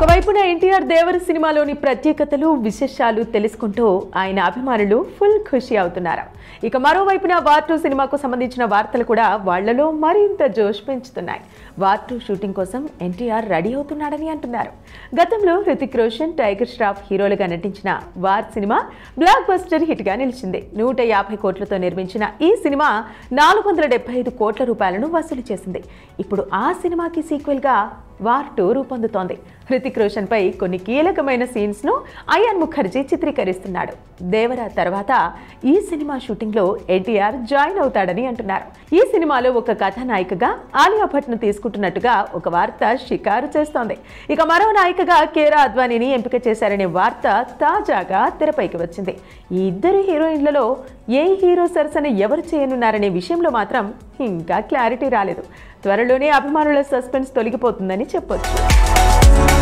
ఒకవైపున ఎన్టీఆర్ దేవర సినిమాలోని ప్రత్యేకతలు విశేషాలు తెలుసుకుంటూ ఆయన అభిమానులు ఫుల్ ఖుషి అవుతున్నారు ఇక మరోవైపున వార్ టూ సినిమాకు సంబంధించిన వార్తలు కూడా వాళ్లలో మరింత జోష్ పెంచుతున్నాయి వార్ టూ షూటింగ్ కోసం ఎన్టీఆర్ రెడీ అవుతున్నాడని అంటున్నారు గతంలో హృతిక్ రోషన్ టైగర్ ష్రాఫ్ హీరోలుగా నటించిన War cinema blockbuster hit గా నిలిచింది నూట యాభై కోట్లతో నిర్మించిన ఈ సినిమా నాలుగు వందల డెబ్బై ఐదు కోట్ల రూపాయలను వసూలు చేసింది ఇప్పుడు ఆ సినిమాకి సీక్వెల్ గా వార్ టూ రూపొందుతోంది హృతిక్ రోషన్ పై కొన్ని కీలకమైన సీన్స్ ను అయాన్ ముఖర్జీ చిత్రీకరిస్తున్నాడు దేవరా తర్వాత ఈ సినిమా షూటింగ్ లో ఎన్టీఆర్ జాయిన్ అవుతాడని అంటున్నారు ఈ సినిమాలో ఒక కథానాయికగా ఆలియా భట్ ను తీసుకుంటున్నట్టుగా ఒక వార్త షికారు చేస్తోంది ఇక మరో నాయికగా కేరా అద్వానీని ఎంపిక చేశారనే వార్త తాజాగా తెరపైకి వచ్చింది ఈ ఇద్దరు హీరోయిన్లలో ఏ హీరో సరసన ఎవరు చేయనున్నారనే విషయంలో మాత్రం ఇంకా క్లారిటీ రాలేదు త్వరలోనే అభిమానుల సస్పెన్స్ తొలగిపోతుందని చెప్పొచ్చు